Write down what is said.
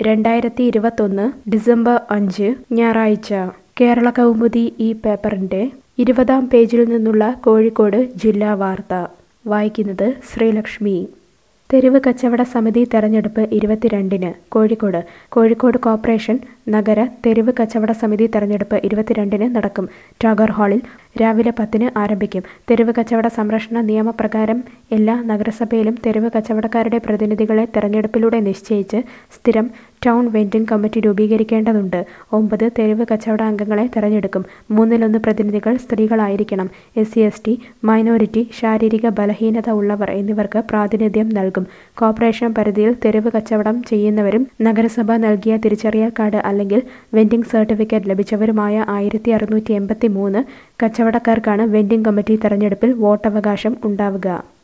രണ്ടായിരത്തി ഇരുപത്തൊന്ന് ഡിസംബർ അഞ്ച് ഞായറാഴ്ച കേരള കൗമുദി ഈ പേപ്പറിന്റെ ഇരുപതാം പേജിൽ നിന്നുള്ള കോഴിക്കോട് ജില്ലാ വാർത്ത വായിക്കുന്നത് ശ്രീലക്ഷ്മി തെരുവ് കച്ചവട സമിതി തെരഞ്ഞെടുപ്പ് ഇരുപത്തിരണ്ടിന് കോഴിക്കോട് കോഴിക്കോട് കോർപ്പറേഷൻ നഗര തെരുവ് കച്ചവട സമിതി തെരഞ്ഞെടുപ്പ് ഇരുപത്തിരണ്ടിന് നടക്കും ടാഗർ ഹാളിൽ രാവിലെ പത്തിന് ആരംഭിക്കും തെരുവ് കച്ചവട സംരക്ഷണ നിയമപ്രകാരം എല്ലാ നഗരസഭയിലും തെരുവ് കച്ചവടക്കാരുടെ പ്രതിനിധികളെ തെരഞ്ഞെടുപ്പിലൂടെ നിശ്ചയിച്ച് സ്ഥിരം ടൗൺ വെൻഡിംഗ് കമ്മിറ്റി രൂപീകരിക്കേണ്ടതുണ്ട് ഒമ്പത് തെരുവ് കച്ചവട അംഗങ്ങളെ തെരഞ്ഞെടുക്കും മൂന്നിലൊന്ന് പ്രതിനിധികൾ സ്ത്രീകളായിരിക്കണം S C S T minority ശാരീരിക ബലഹീനത ഉള്ളവർ എന്നിവർക്ക് പ്രാതിനിധ്യം നൽകും കോർപ്പറേഷൻ പരിധിയിൽ തെരുവ് കച്ചവടം ചെയ്യുന്നവരും നഗരസഭ നൽകിയ തിരിച്ചറിയൽ കാർഡ് അല്ലെങ്കിൽ വെൻഡിംഗ് സർട്ടിഫിക്കറ്റ് ലഭിച്ചവരുമായ ആയിരത്തി അറുന്നൂറ്റി എൺപത്തി മൂന്ന് കച്ചവടക്കാർക്കാണ് വെൻഡിംഗ് കമ്മിറ്റി തെരഞ്ഞെടുപ്പിൽ വോട്ടവകാശം ഉണ്ടാവുക